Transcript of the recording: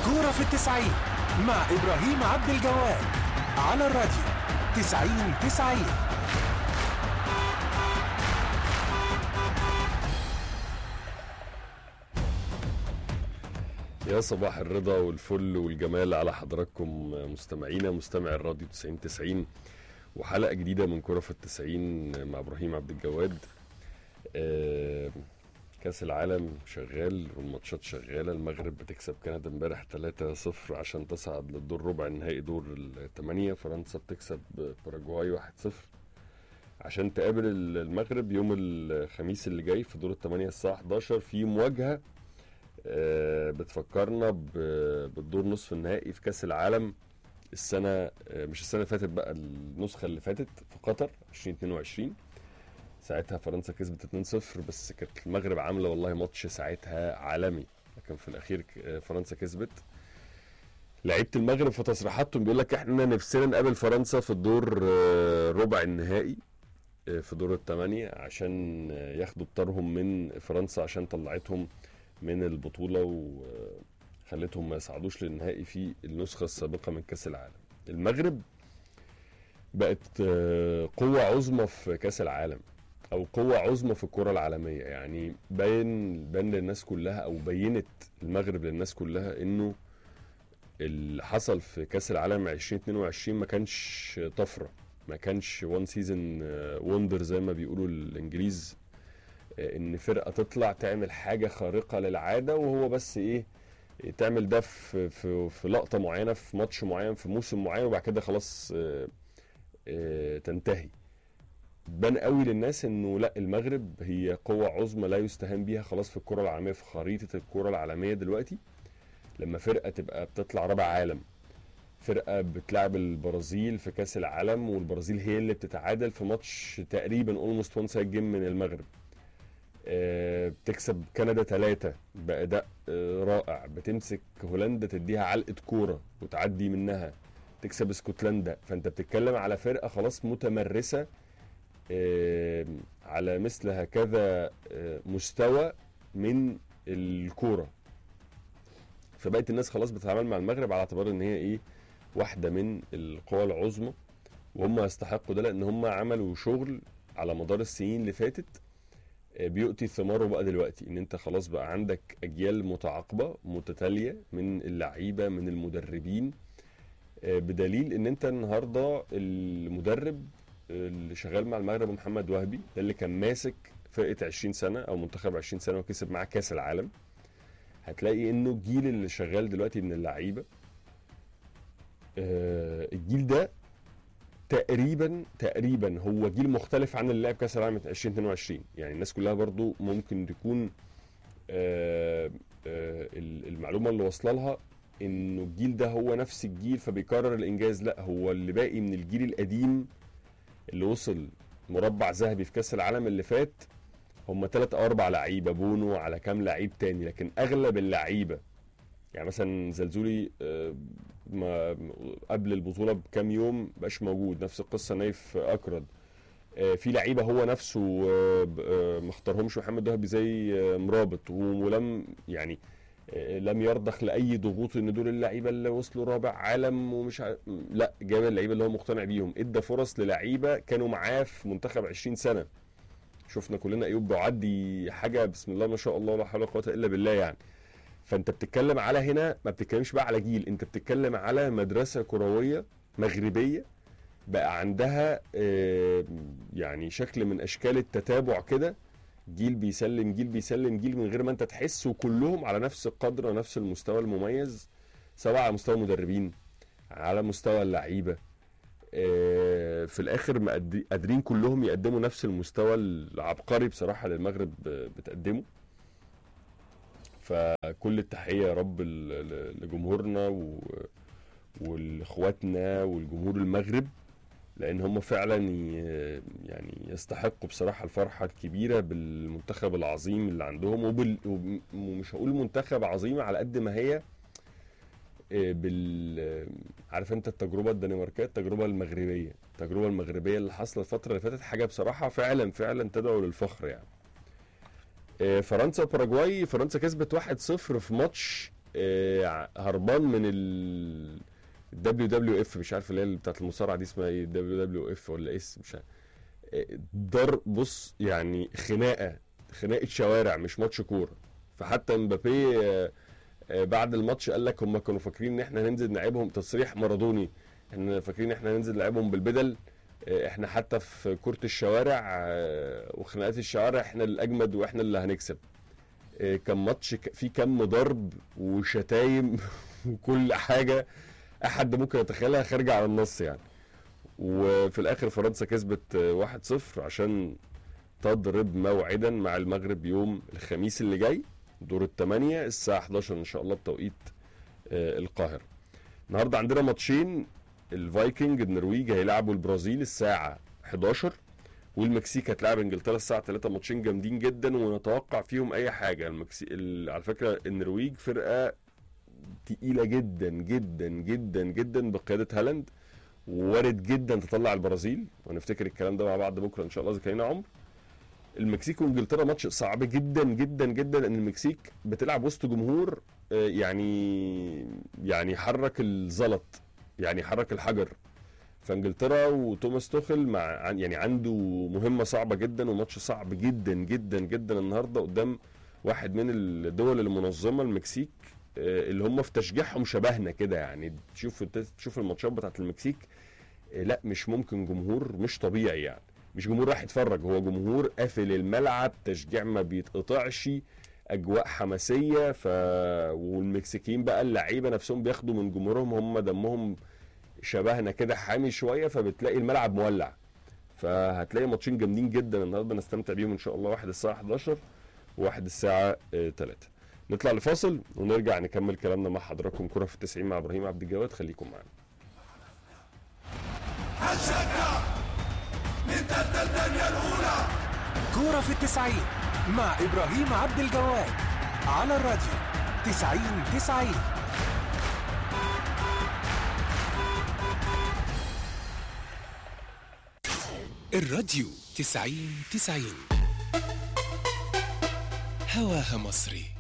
كورة في التسعين مع إبراهيم عبد الجواد على الراديو تسعين تسعين يا صباح الرضا والفل والجمال على حضراتكم مستمعينا مستمع الراديو 90 90 وحلقة جديدة من كرة في التسعين مع إبراهيم عبد الجواد آه، كأس العالم شغال والماتشات شغالة المغرب بتكسب كندا امبارح 3-0 عشان تصعد للدور ربع النهائي دور الثمانية فرنسا بتكسب باراجواي 1-0 عشان تقابل المغرب يوم الخميس اللي جاي في دور الثمانية الساعة 11 في مواجهة آه، بتفكرنا ب- بالدور نصف النهائي في كاس العالم السنه آه، مش السنه اللي فاتت بقى النسخه اللي فاتت في قطر 2022 ساعتها فرنسا كسبت 2-0 بس كانت المغرب عامله والله ماتش ساعتها عالمي لكن في الاخير ك- آه، فرنسا كسبت لعيبه المغرب في تصريحاتهم بيقول لك احنا نفسنا نقابل فرنسا في الدور آه، ربع النهائي آه، في دور الثمانية عشان آه، ياخدوا بطارهم من فرنسا عشان طلعتهم من البطولة وخلتهم ما يصعدوش للنهائي في النسخة السابقة من كأس العالم المغرب بقت آه، قوة عظمى في كأس العالم أو قوة عظمى في الكرة العالمية يعني باين بان للناس كلها أو بينت المغرب للناس كلها إنه اللي حصل في كأس العالم 2022 ما كانش طفرة ما كانش وان سيزون وندر زي ما بيقولوا الإنجليز ان فرقه تطلع تعمل حاجه خارقه للعاده وهو بس ايه تعمل ده في في في لقطه معينه في ماتش معين في موسم معين وبعد كده خلاص آه، آه، تنتهي بان قوي للناس انه لا المغرب هي قوه عظمى لا يستهان بيها خلاص في الكره العالميه في خريطه الكره العالميه دلوقتي لما فرقه تبقى بتطلع رابع عالم فرقه بتلعب البرازيل في كاس العالم والبرازيل هي اللي بتتعادل في ماتش تقريبا اولموست وان سايد جيم من المغرب آه، بتكسب كندا ثلاثة بأداء آه، رائع بتمسك هولندا تديها علقة كورة وتعدي منها تكسب اسكتلندا فانت بتتكلم على فرقة خلاص متمرسة آه، على مثل هكذا آه، مستوى من الكورة فبقت الناس خلاص بتتعامل مع المغرب على اعتبار ان هي ايه واحدة من القوى العظمى وهم يستحقوا ده لان هم عملوا شغل على مدار السنين اللي فاتت آه، بيؤتي ثماره بقى دلوقتي ان انت خلاص بقى عندك اجيال متعاقبه متتاليه من اللعيبه من المدربين آه، بدليل ان انت النهارده المدرب اللي شغال مع المغرب محمد وهبي ده اللي كان ماسك فرقه 20 سنه او منتخب 20 سنه وكسب معاه كاس العالم هتلاقي انه الجيل اللي شغال دلوقتي من اللعيبه آه، الجيل ده تقريبا تقريبا هو جيل مختلف عن اللي لعب كاس العالم 2022 يعني الناس كلها برضو ممكن تكون آه، آه، ال- المعلومه اللي واصله لها انه الجيل ده هو نفس الجيل فبيكرر الانجاز لا هو اللي باقي من الجيل القديم اللي وصل مربع ذهبي في كاس العالم اللي فات هم ثلاث او اربع لعيبه بونو على كام لعيب تاني لكن اغلب اللعيبه يعني مثلا زلزولي آه، ما قبل البطوله بكام يوم مبقاش موجود نفس القصه نايف اكرد آه، في لعيبه هو نفسه آه، ب- آه، ما اختارهمش محمد وهبي زي آه، مرابط ولم يعني آه، لم يرضخ لاي ضغوط ان دول اللعيبه اللي وصلوا رابع عالم ومش ع... لا جاب اللعيبه اللي هو مقتنع بيهم ادى فرص للعيبه كانوا معاه في منتخب 20 سنه شفنا كلنا ايوب بيعدي حاجه بسم الله ما شاء الله ولا حول ولا قوه الا بالله يعني فانت بتتكلم على هنا ما بتتكلمش بقى على جيل انت بتتكلم على مدرسه كرويه مغربيه بقى عندها آه، يعني شكل من اشكال التتابع كده جيل بيسلم جيل بيسلم جيل من غير ما انت تحس وكلهم على نفس القدر ونفس المستوى المميز سواء على مستوى المدربين على مستوى اللعيبه آه، في الاخر مقد- قادرين كلهم يقدموا نفس المستوى العبقري بصراحه اللي المغرب آه، بتقدمه فكل التحيه يا رب ل- ل- لجمهورنا و... ولاخواتنا والجمهور المغرب لان هم فعلا ي- يعني يستحقوا بصراحه الفرحه الكبيره بالمنتخب العظيم اللي عندهم وبال... وم- ومش هقول منتخب عظيم على قد ما هي آه، بال آه، عارف انت التجربه الدنماركيه التجربه المغربيه التجربه المغربيه اللي حصلت الفتره اللي فاتت حاجه بصراحه فعلا فعلا تدعو للفخر يعني آه، فرنسا وباراجواي فرنسا كسبت 1-0 في ماتش آه، هربان من ال دبليو دبليو اف مش عارف اللي هي بتاعت المصارعه دي اسمها ايه دبليو دبليو اف ولا اس مش عارف آه، ضرب بص يعني خناقه خناقه شوارع مش ماتش كوره فحتى مبابي آه، آه، بعد الماتش قال لك هم كانوا فاكرين ان احنا هننزل نلعبهم تصريح مارادوني احنا فاكرين ان احنا هننزل نلعبهم بالبدل آه، احنا حتى في كرة الشوارع آه، وخناقات الشوارع احنا الاجمد واحنا اللي هنكسب آه، كان ماتش ك- فيه كم ضرب وشتايم وكل حاجه احد ممكن يتخيلها خارجه على النص يعني وفي الاخر فرنسا كسبت آه، 1-0 عشان تضرب موعدا مع المغرب يوم الخميس اللي جاي دور الثمانية الساعة 11 إن شاء الله بتوقيت آه، القاهرة النهاردة عندنا ماتشين الفايكنج النرويج هيلعبوا البرازيل الساعة 11 والمكسيك هتلعب انجلترا الساعة 3 ماتشين جامدين جدا ونتوقع فيهم أي حاجة المكسي... ال... على فكرة النرويج فرقة تقيلة جدا جدا جدا جدا بقيادة هالاند ووارد جدا تطلع البرازيل ونفتكر الكلام ده مع بعض بكره ان شاء الله اذا كان لنا عمر المكسيك وانجلترا ماتش صعب جدا جدا جدا لان المكسيك بتلعب وسط جمهور آه، يعني يعني حرك الزلط يعني حرك الحجر فانجلترا وتوماس توخل مع عن- يعني عنده مهمه صعبه جدا وماتش صعب جدا جدا جدا النهارده قدام واحد من الدول المنظمه المكسيك آه، اللي هم في تشجيعهم شبهنا كده يعني تشوف تشوف الماتشات بتاعت المكسيك آه، لا مش ممكن جمهور مش طبيعي يعني مش جمهور راح يتفرج هو جمهور قافل الملعب تشجيع ما بيتقطعش اجواء حماسيه ف والمكسيكيين بقى اللعيبه نفسهم بياخدوا من جمهورهم هم دمهم شبهنا كده حامي شويه فبتلاقي الملعب مولع فهتلاقي ماتشين جامدين جدا النهارده نستمتع بيهم ان شاء الله واحد الساعه 11 وواحد الساعه 3 نطلع لفاصل ونرجع نكمل كلامنا مع حضراتكم كره في التسعين مع ابراهيم عبد الجواد خليكم معانا هنشجع نتقدم الدنيا الأولى كورة في التسعين مع إبراهيم عبد الجواد على الراديو تسعين تسعين الراديو تسعين تسعين هواها مصري